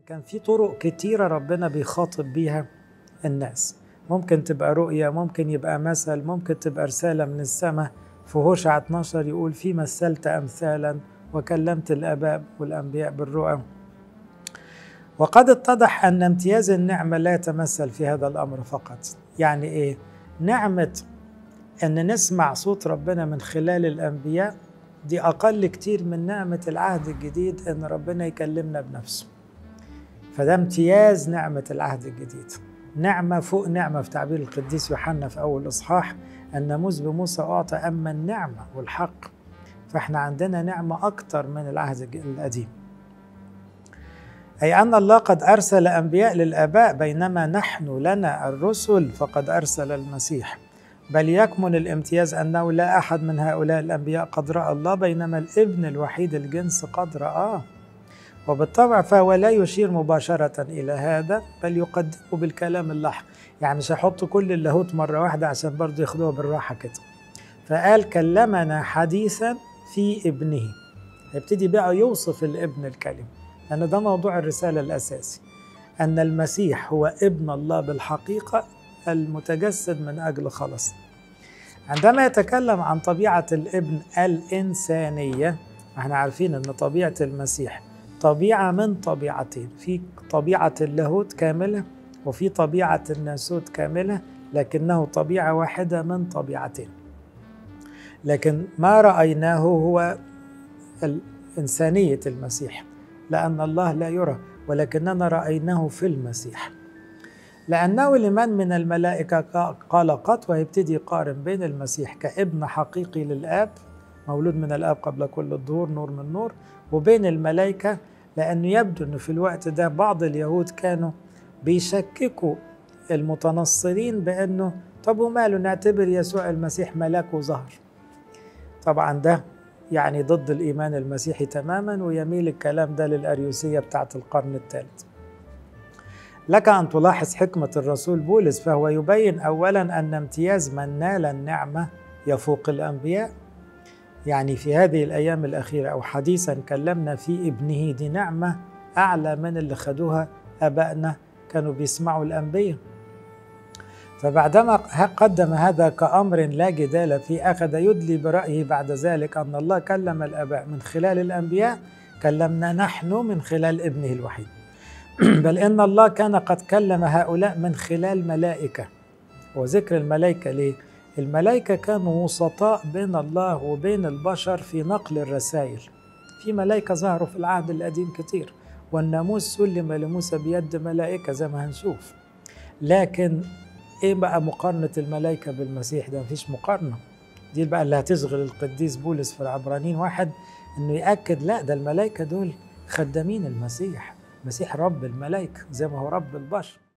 كان في طرق كتيرة ربنا بيخاطب بيها الناس ممكن تبقى رؤية ممكن يبقى مثل ممكن تبقى رسالة من السماء في هوشع 12 يقول في مثلت أمثالا وكلمت الآباء والأنبياء بالرؤى وقد اتضح أن امتياز النعمة لا يتمثل في هذا الأمر فقط يعني إيه؟ نعمة أن نسمع صوت ربنا من خلال الأنبياء دي أقل كتير من نعمة العهد الجديد أن ربنا يكلمنا بنفسه فده امتياز نعمة العهد الجديد نعمة فوق نعمة في تعبير القديس يوحنا في أول إصحاح الناموس بموسى أعطى أما النعمة والحق فإحنا عندنا نعمة أكتر من العهد القديم أي أن الله قد أرسل أنبياء للآباء بينما نحن لنا الرسل فقد أرسل المسيح بل يكمن الامتياز أنه لا أحد من هؤلاء الأنبياء قد رأى الله بينما الابن الوحيد الجنس قد رآه وبالطبع فهو لا يشير مباشرة إلى هذا بل يقدمه بالكلام اللحظ يعني مش هيحط كل اللاهوت مرة واحدة عشان برضه ياخدوها بالراحة كده فقال كلمنا حديثا في ابنه هيبتدي بقى يوصف الابن الكلمة لأن ده موضوع الرسالة الأساسي أن المسيح هو ابن الله بالحقيقة المتجسد من أجل خلاص عندما يتكلم عن طبيعة الابن الإنسانية احنا عارفين أن طبيعة المسيح طبيعة من طبيعتين في طبيعة اللاهوت كاملة وفي طبيعة الناسوت كاملة لكنه طبيعة واحدة من طبيعتين لكن ما رأيناه هو إنسانية المسيح لأن الله لا يرى ولكننا رأيناه في المسيح لأنه لمن من الملائكة قال قط ويبتدي يقارن بين المسيح كابن حقيقي للآب مولود من الآب قبل كل الظهور نور من نور وبين الملائكة لأنه يبدو أنه في الوقت ده بعض اليهود كانوا بيشككوا المتنصرين بأنه طب وماله نعتبر يسوع المسيح ملاك وظهر طبعا ده يعني ضد الإيمان المسيحي تماما ويميل الكلام ده للأريوسية بتاعة القرن الثالث لك أن تلاحظ حكمة الرسول بولس فهو يبين أولا أن امتياز من نال النعمة يفوق الأنبياء يعني في هذه الأيام الأخيرة أو حديثا كلمنا في ابنه دي نعمة أعلى من اللي خدوها أبائنا كانوا بيسمعوا الأنبياء فبعدما قدم هذا كأمر لا جدال فيه أخذ يدلي برأيه بعد ذلك أن الله كلم الآباء من خلال الأنبياء كلمنا نحن من خلال ابنه الوحيد بل إن الله كان قد كلم هؤلاء من خلال ملائكة وذكر الملائكة ليه؟ الملائكة كانوا وسطاء بين الله وبين البشر في نقل الرسائل في ملائكة ظهروا في العهد القديم كتير والناموس سلم لموسى بيد ملائكة زي ما هنشوف لكن ايه بقى مقارنة الملائكة بالمسيح ده مفيش مقارنة دي بقى اللي هتشغل القديس بولس في العبرانيين واحد انه يأكد لا ده الملائكة دول خدامين المسيح المسيح رب الملائكة زي ما هو رب البشر